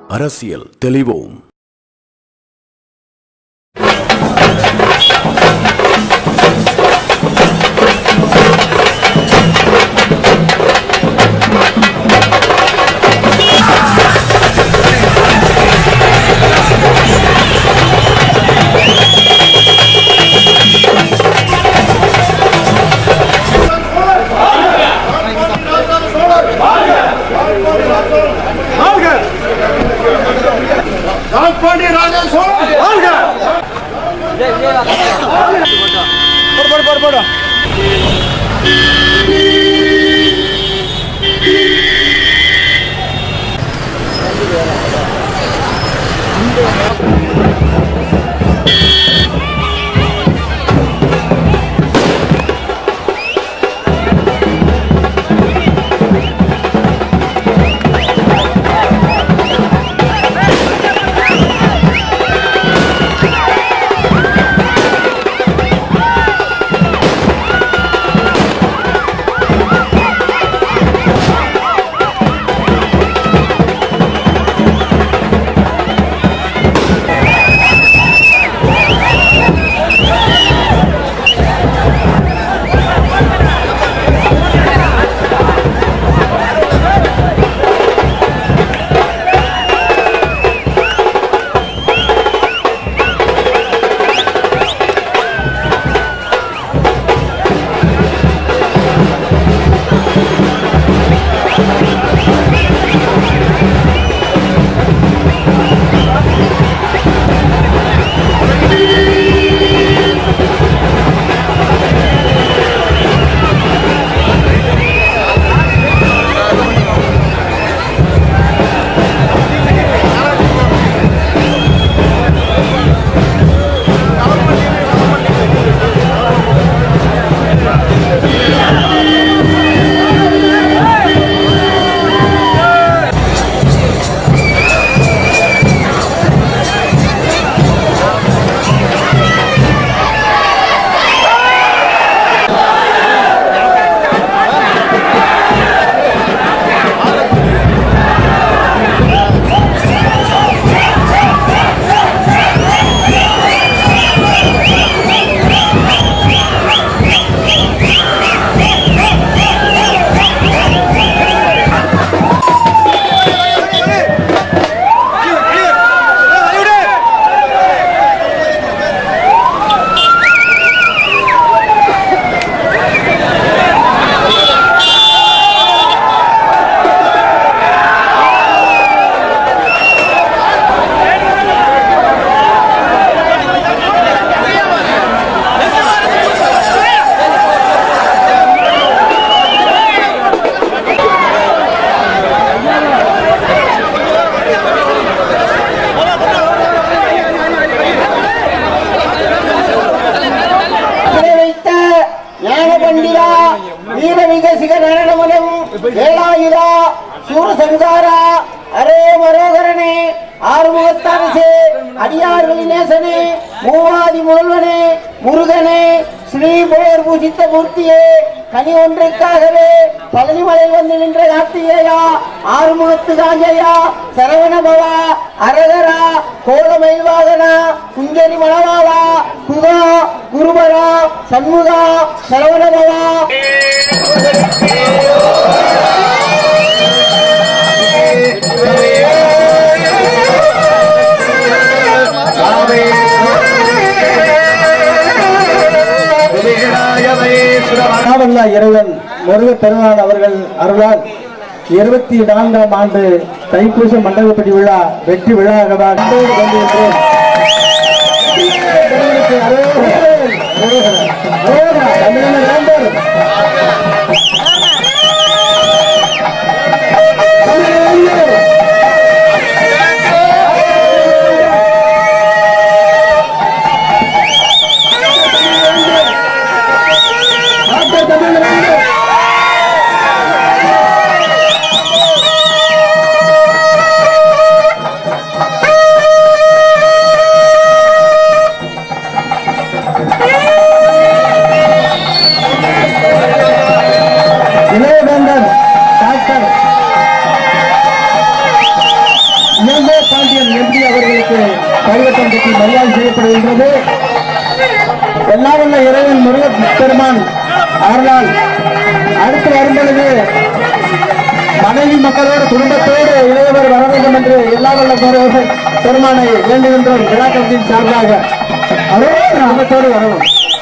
அரசியல் தெளிவோம் ராஜபாண்டி ராஜா சோழன் வாழ்க போடு போடு போடு போடு சிறை வைத்த ஞான பண்டிதா வீர விகசிக நடனமனம் வேலாயுதா சூரசங்காரா அரே மரோகரனே ஆறுமுகத்தாரசே அடியார்களின் நேசனே மூவாதி முதல்வனே முருகனே ஸ்ரீ புயர் பூசித்த மூர்த்தியே கனி ஒன்றுக்காகவே பழனிமலையில் வந்து நின்ற கார்த்திகேயா ஆறுமுகத்து காஞ்சையா சரவணபவா அரகரா கோலமயில்வாகனா குஞ்சரி மணவாளா குகா குருபரா சண்முகா சரவணபவா மாவல்ல இறைவன் முருக பெருமாள் அவர்கள் அருளால் இருபத்தி நான்காம் ஆண்டு தைப்பூச மண்டபப்படி விழா வெற்றி விழாவாக கொண்டு வந்திருக்கிறேன். தமிழக வேந்தர். தமிழக வேந்தர். டாக்டர் தமிழக வேந்தர். ஆ எல்லாம் வல்ல இறைவன் முருகப் பெருமான் அருளால் அடுத்து வரும்பொழுது மனைவி மக்களோடு குடும்பத்தோடு இளையவர் வர வேண்டும் என்று எல்லா வல்ல பெருமாள் பெருமானை வேண்டுகின்றோம் விழா கமிட்டியின் சார்பாக அவரே குடும்பத்தோடு வரணும்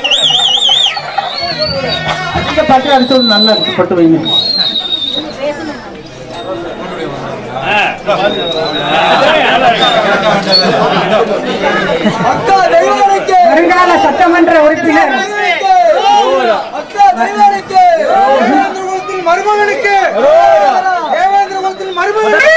அதிக பாட்டு அடிச்சது நல்லா இருக்கு பட்டு வைங்க அக்கா தெய்வானைக்கு வருங்கால சட்டமன்ற உறுப்பினர் அக்கா தெய்வானைக்கு தேவேந்திர குலத்தின் மருமகனுக்கு தேவேந்திர குலத்தின் மருமகனுக்கு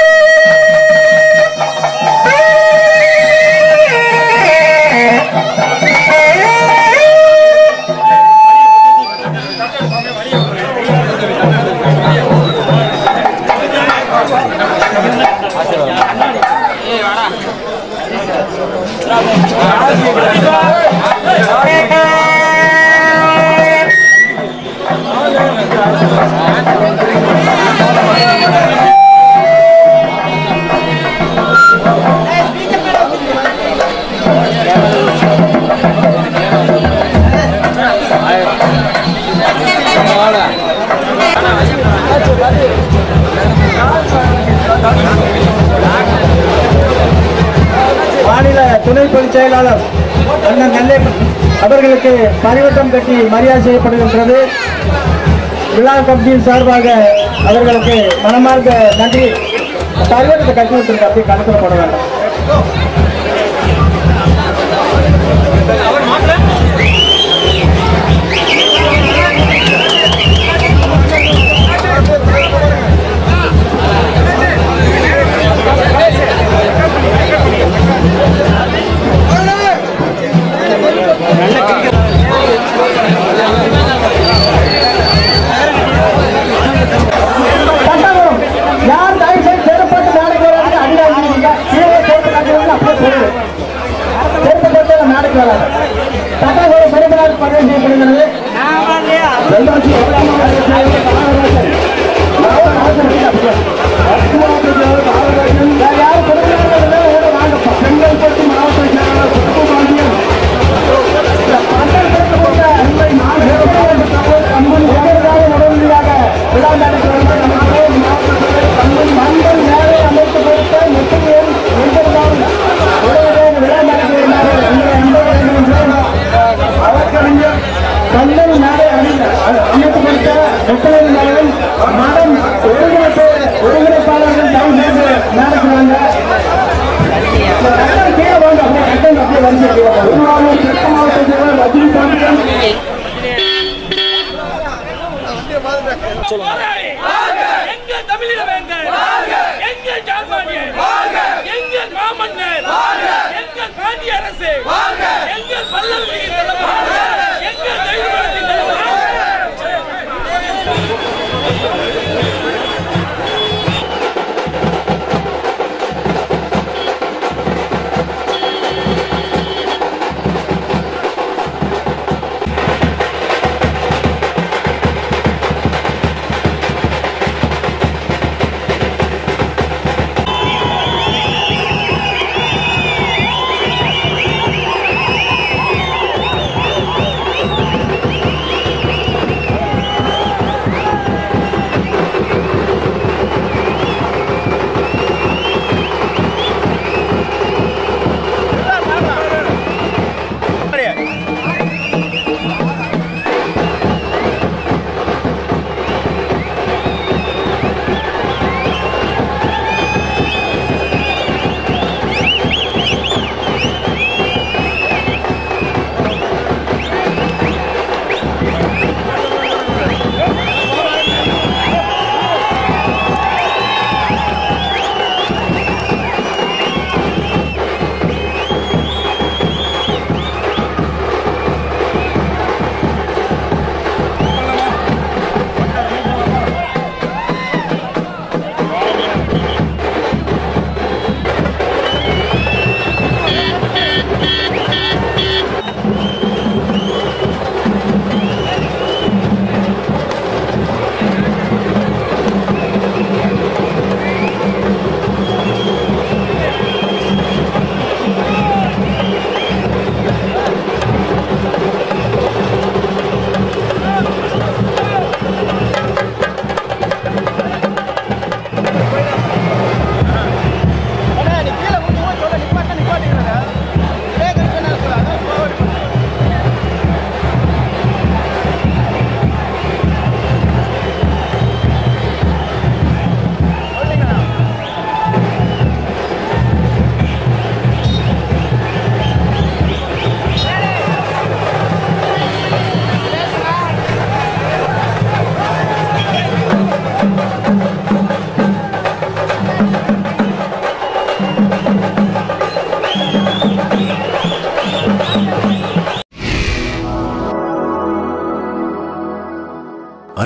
மாநில துணை பொதுச் செயலாளர் அண்ணன் நெல்லை அவர்களுக்கு பரிவட்டம் கட்டி மரியாதை செய்யப்படுகின்றது விழா கமிட்டியின் சார்பாக அவர்களுக்கு மனமார்ந்த நன்றி பரிவட்டத்தை கட்டி விட்டுருக்கு அப்படி கணக்கில் போட வேண்டாம் சட்டமும் யார் தயவு செய்து செருப்பட்டு நாளைக்கு வராது அடி வாங்கிருக்கீங்க கீழே செருப்பு கட்டுறது அப்படியே போடுது செருப்பு கட்டு நாளைக்கு வராது சட்டம் ஒரு பெருமளால் பதிவு செய்யப்படுகிறது வெள்ளாட்சி எவ்வளவு காமராஜர். மாவட்ட ஆசிரியர் அப்படியே. அத்துவாத்துக்கு காமராஜன். வேற யாரும் கொடுக்கறதில்லை, ஓட வாங்கப்பா. பெண்கள் பற்றி மாவட்ட செயலாளர் சுப்புபாண்டியன். இந்த பந்தல் கட்டு போட்ட அன்பை நான் சேர்க்கிறேன். கம்பன் எதற்காக உடனடியாக விழா நடக்கிறது நம்மளே மாவட்டத்திலே கம்பன் மண்டல் மேலே அமைத்து கொடுத்த முற்றுகையில் எங்கிருந்தாலும் உடனடியாக விழா நடக்கிறார்கள் எங்களை அன்பை வேண்டுகின்றேன். வழக்கறிஞர் கண்ணன் மேலே அணி- அமைத்து கொடுத்த முற்றுகையில் மேலும் மடம் ஒருங்கிணைப்பு ஒருங்கிணைப்பாளர்கள் தயவு செய்து நடக்கிறாங்க இந்த கட்டணம் கீழே வாங்க அப்படியே கட்டணம் அப்படியே வந்து கீழே வாங்க. திருவாரூர் தெற்கு மாவட்ட செயலர் ரஜினி பாண்டியன் எங்கள் தமிழில வேந்தர் எங்கள் ஜார்மானியர் எங்கள் மாமன்னர் எங்கள் காந்தி அரசு எங்கள் பல்லவி தலைவர் எங்கள் தெய்வத்தின் தலைவர் அக்கா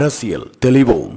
அரசியல் தெளிவோம்